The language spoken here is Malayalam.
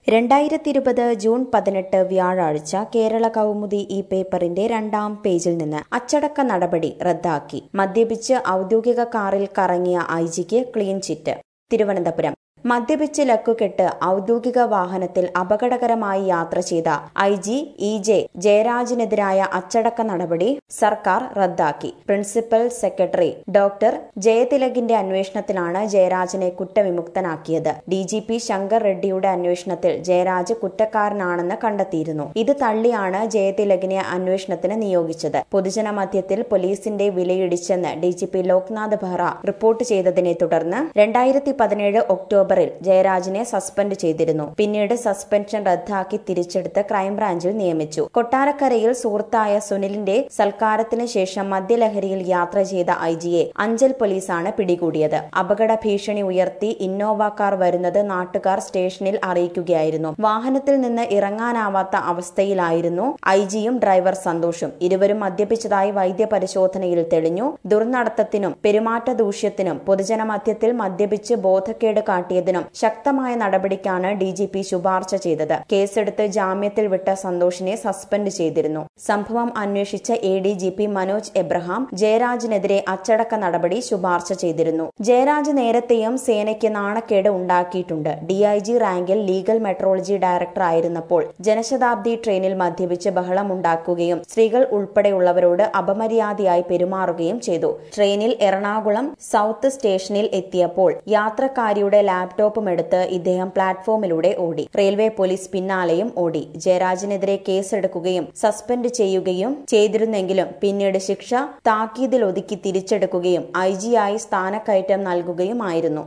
രണ്ടായിരത്തി ഇരുപത് ജൂൺ പതിനെട്ട് വ്യാഴാഴ്ച കേരള കൗമുദി ഈ പേപ്പറിന്റെ രണ്ടാം പേജിൽ നിന്ന് അച്ചടക്ക നടപടി റദ്ദാക്കി മദ്യപിച്ച് ഔദ്യോഗിക കാറിൽ കറങ്ങിയ ഐജിക്ക് ക്ലീൻ ചിറ്റ് തിരുവനന്തപുരം മദ്യപിച്ച് ലക്കുകെട്ട് ഔദ്യോഗിക വാഹനത്തിൽ അപകടകരമായി യാത്ര ചെയ്ത ഐ ജി ഇ ജെ ജയരാജിനെതിരായ അച്ചടക്ക നടപടി സർക്കാർ റദ്ദാക്കി പ്രിൻസിപ്പൽ സെക്രട്ടറി ഡോക്ടർ ജയതിലകിന്റെ അന്വേഷണത്തിലാണ് ജയരാജിനെ കുറ്റവിമുക്തനാക്കിയത് ഡി ജി പി ശങ്കർ റെഡ്ഡിയുടെ അന്വേഷണത്തിൽ ജയരാജ് കുറ്റക്കാരനാണെന്ന് കണ്ടെത്തിയിരുന്നു ഇത് തള്ളിയാണ് ജയതിലകിനെ അന്വേഷണത്തിന് നിയോഗിച്ചത് പൊതുജന മധ്യത്തിൽ പോലീസിന്റെ വിലയിടിച്ചെന്ന് D G P Loknath Behera report ചെയ്തതിനെ തുടർന്ന് രണ്ടായിരത്തി പതിനേഴ് ഒക്ടോബറിൽ ജയരാജിനെ സസ്പെൻഡ് ചെയ്തിരുന്നു പിന്നീട് സസ്പെൻഷൻ റദ്ദാക്കി തിരിച്ചെടുത്ത് ക്രൈംബ്രാഞ്ചിൽ നിയമിച്ചു കൊട്ടാരക്കരയിൽ സുഹൃത്തായ സുനിലിന്റെ സൽക്കാരത്തിന് ശേഷം മദ്യലഹരിയിൽ യാത്ര ചെയ്ത ഐ ജിയെ അഞ്ചൽ പോലീസാണ് പിടികൂടിയത് അപകട ഭീഷണി ഉയർത്തി ഇന്നോവ കാർ വരുന്നത് നാട്ടുകാർ സ്റ്റേഷനിൽ അറിയിക്കുകയായിരുന്നു വാഹനത്തിൽ നിന്ന് ഇറങ്ങാനാവാത്ത അവസ്ഥയിലായിരുന്നു ഐ ജിയും ഡ്രൈവർ സന്തോഷും ഇരുവരും മദ്യപിച്ചതായി വൈദ്യപരിശോധനയിൽ തെളിഞ്ഞു ദുർനടത്തത്തിനും പെരുമാറ്റ ദൂഷ്യത്തിനും പൊതുജന മധ്യത്തിൽ മദ്യപിച്ച് ബോധക്കേട് കാട്ടിയതിനും ശക്തമായ നടപടിക്കാണ് ഡി ജി പി ശുപാർശ ചെയ്തത് കേസെടുത്ത് ജാമ്യത്തിൽ വിട്ട സന്തോഷിനെ സസ്പെൻഡ് ചെയ്തിരുന്നു സംഭവം അന്വേഷിച്ച A D G P Manoj Abraham ജയരാജിനെതിരെ അച്ചടക്ക നടപടി ശുപാർശ ചെയ്തിരുന്നു ജയരാജ് നേരത്തെയും സേനയ്ക്ക് നാണക്കേട് ഉണ്ടാക്കിയിട്ടുണ്ട് ഡിഐജി റാങ്കിൽ ലീഗൽ മെട്രോളജി ഡയറക്ടർ ആയിരുന്നപ്പോൾ ജനശതാബ്ദി ട്രെയിനിൽ മദ്യപിച്ച് ബഹളമുണ്ടാക്കുകയും സ്ത്രീകൾ ഉൾപ്പെടെയുള്ളവരോട് അപമര്യാദയായി പെരുമാറുകയും ചെയ്തു ട്രെയിനിൽ എറണാകുളം സൗത്ത് സ്റ്റേഷനിൽ എത്തിയപ്പോൾ യാത്രക്കാരിയുടെ ലാപ്ടോപ്പും എടുത്ത് ഇദ്ദേഹം പ്ലാറ്റ്ഫോമിലൂടെ ഓടി റെയിൽവേ പോലീസ് പിന്നാലെയും ഓടി ജയരാജിനെതിരെ കേസെടുക്കുകയും സസ്പെൻഡ് ചെയ്യുകയും ചെയ്തിരുന്നെങ്കിലും പിന്നീട് ശിക്ഷ താക്കീതിൽ ഒതുക്കി തിരിച്ചെടുക്കുകയും ഐ ജിയായി സ്ഥാനക്കയറ്റം നൽകുകയുമായിരുന്നു